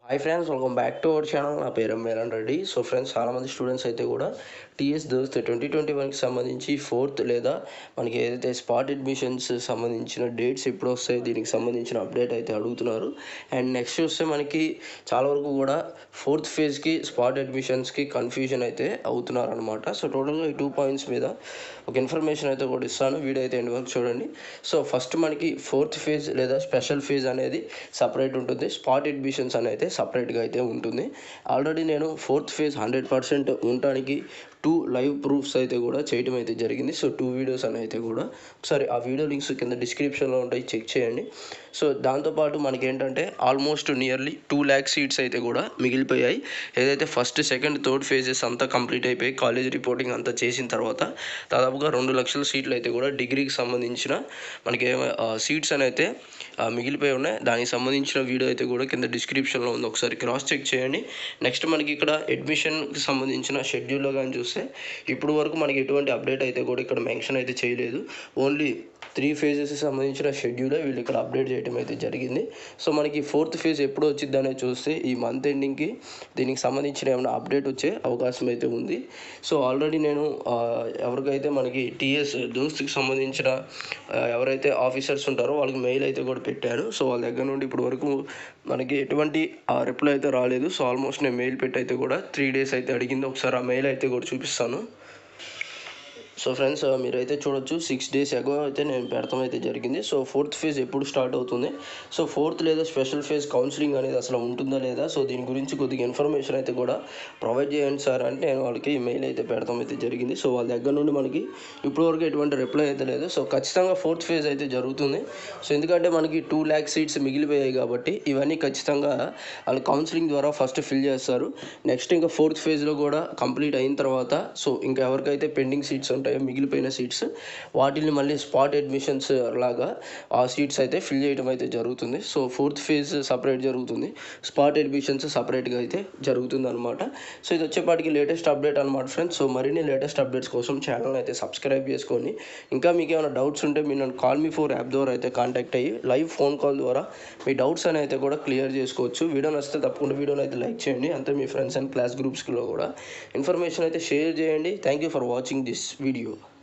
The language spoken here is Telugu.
hi friends welcome back to our channel నా పేరు మేరన్ రెడ్డి సో ఫ్రెండ్స్ చాలామంది స్టూడెంట్స్ అయితే కూడా టీఎస్ దోస్త్ ట్వంటీ ట్వంటీ వన్కి సంబంధించి ఫోర్త్ లేదా మనకి ఏదైతే స్పాట్ అడ్మిషన్స్ సంబంధించిన డేట్స్ ఎప్పుడు వస్తాయి దీనికి సంబంధించిన అప్డేట్ అయితే అడుగుతున్నారు అండ్ నెక్స్ట్ చూస్తే మనకి చాలా వరకు కూడా ఫోర్త్ ఫేజ్కి స్పాట్ అడ్మిషన్స్కి కన్ఫ్యూజన్ అయితే అవుతున్నారు అనమాట సో టోటల్గా ఈ టూ పాయింట్స్ మీద ఒక ఇన్ఫర్మేషన్ అయితే కూడా ఇస్తాను వీడియో అయితే ఎండ్ వరకు చూడండి సో ఫస్ట్ మనకి ఫోర్త్ ఫేజ్ లేదా స్పెషల్ ఫేజ్ అనేది సపరేట్ ఉంటుంది స్పాట్ అడ్మిషన్స్ అనేది అయితే సపరేట్గా అయితే ఉంటుంది ఆల్రెడీ నేను ఫోర్త్ ఫేజ్ హండ్రెడ్ పర్సెంట్ ఉండటానికి టూ లైవ్ ప్రూఫ్స్ అయితే కూడా చేయడం అయితే జరిగింది సో టూ వీడియోస్ అని అయితే కూడా ఒకసారి ఆ వీడియో లింక్స్ కింద డిస్క్రిప్షన్లో ఉంటాయి చెక్ చేయండి సో దాంతోపాటు మనకి ఏంటంటే almost nearly two lakh seats అయితే కూడా మిగిలిపోయాయి ఏదైతే ఫస్ట్ సెకండ్ థర్డ్ ఫేజెస్ అంతా కంప్లీట్ అయిపోయి కాలేజ్ రిపోర్టింగ్ అంతా చేసిన తర్వాత దాదాపుగా రెండు లక్షల సీట్లు అయితే కూడా డిగ్రీకి సంబంధించిన మనకి సీట్స్ అని అయితే ఆ, మిగిలిపోయి ఉన్నాయి దానికి సంబంధించిన వీడియో అయితే కూడా కింద డిస్క్రిప్షన్లో ఉంది ఒకసారి క్రాస్ చెక్ చేయండి నెక్స్ట్ మనకి ఇక్కడ అడ్మిషన్కి సంబంధించిన షెడ్యూల్లో కానీ చూస్తే ఇప్పుడు వరకు మనకి ఎటువంటి అప్డేట్ అయితే కూడా ఇక్కడ మెన్షన్ అయితే చేయలేదు ఓన్లీ త్రీ ఫేజెస్కి సంబంధించిన షెడ్యూలే వీళ్ళు ఇక్కడ అప్డేట్ చేయడం అయితే జరిగింది సో మనకి ఫోర్త్ ఫేజ్ ఎప్పుడు వచ్చింది అనేది చూస్తే ఈ మంత్ ఎండింగ్కి దీనికి సంబంధించిన ఏమైనా అప్డేట్ వచ్చే అవకాశం అయితే ఉంది సో ఆల్రెడీ నేను ఆ, ఎవరికైతే మనకి టీఎస్ దోస్తుకి సంబంధించిన ఆ, ఎవరైతే ఆఫీసర్స్ ఉంటారో వాళ్ళకి మెయిల్ అయితే కూడా పెట్టాను సో వాళ్ళ దగ్గర నుండి ఇప్పుడు వరకు మనకి ఎటువంటి రిప్లై అయితే రాలేదు సో ఆల్మోస్ట్ నేను మెయిల్ పెట్టి అయితే కూడా త్రీ డేస్ అయితే అడిగింది ఒకసారి ఆ మెయిల్ అయితే కూడా చూపిస్తాను సో ఫ్రెండ్స్ మీరైతే చూడొచ్చు సిక్స్ డేస్ ఎగో అయితే నేను పెడతాం అయితే జరిగింది సో ఫోర్త్ ఫేజ్ ఎప్పుడు స్టార్ట్ అవుతుంది సో ఫోర్త్ లేదా స్పెషల్ ఫేజ్ కౌన్సిలింగ్ అనేది అసలు ఉంటుందా లేదా సో దీని గురించి కొద్దిగా ఇన్ఫర్మేషన్ అయితే కూడా ప్రొవైడ్ చేయండి సార్ అంటే నేను వాళ్ళకి మెయిల్ అయితే పెడతాం అయితే జరిగింది సో వాళ్ళ దగ్గర నుండి మనకి ఇప్పటివరకు ఎటువంటి రిప్లై అయితే లేదు సో ఖచ్చితంగా ఫోర్త్ ఫేజ్ అయితే జరుగుతుంది సో ఎందుకంటే మనకి టూ ల్యాక్ సీట్స్ మిగిలిపోయాయి కాబట్టి ఇవన్నీ ఖచ్చితంగా వాళ్ళు కౌన్సిలింగ్ ద్వారా ఫస్ట్ ఫిల్ చేస్తారు నెక్స్ట్ ఇంకా ఫోర్త్ ఫేజ్లో కూడా కంప్లీట్ అయిన తర్వాత సో ఇంకా ఎవరికైతే పెండింగ్ సీట్స్ ఉంటాయో మిగిలిపోయిన సీట్స్ వాటిని మళ్ళీ స్పాట్ అడ్మిషన్స్ లాగా ఆ సీట్స్ అయితే ఫిల్ చేయడం అయితే జరుగుతుంది సో ఫోర్త్ ఫేజ్ సపరేట్ జరుగుతుంది స్పాట్ అడ్మిషన్స్ సపరేట్గా అయితే జరుగుతుంది అనమాట సో ఇది వచ్చేపాటికి లేటెస్ట్ అప్డేట్ అనమాట ఫ్రెండ్స్ సో మరిన్ని లేటెస్ట్ అప్డేట్స్ కోసం ఛానల్ అయితే సబ్స్క్రైబ్ చేసుకొని ఇంకా మీకు ఏమైనా డౌట్స్ ఉంటే మీరు నన్ను కాల్ మీ ఫోర్ యాప్ ద్వారా అయితే కాంటాక్ట్ అయ్యి లైవ్ ఫోన్ కాల్ ద్వారా మీ డౌట్స్ అని అయితే కూడా క్లియర్ చేసుకోవచ్చు వీడియో నచ్చితే తప్పకుండా వీడియోని అయితే లైక్ చేయండి అంతే మీ ఫ్రెండ్స్ అండ్ క్లాస్ గ్రూప్స్లో కూడా ఇన్ఫర్మేషన్ అయితే షేర్ చేయండి thank you for watching this video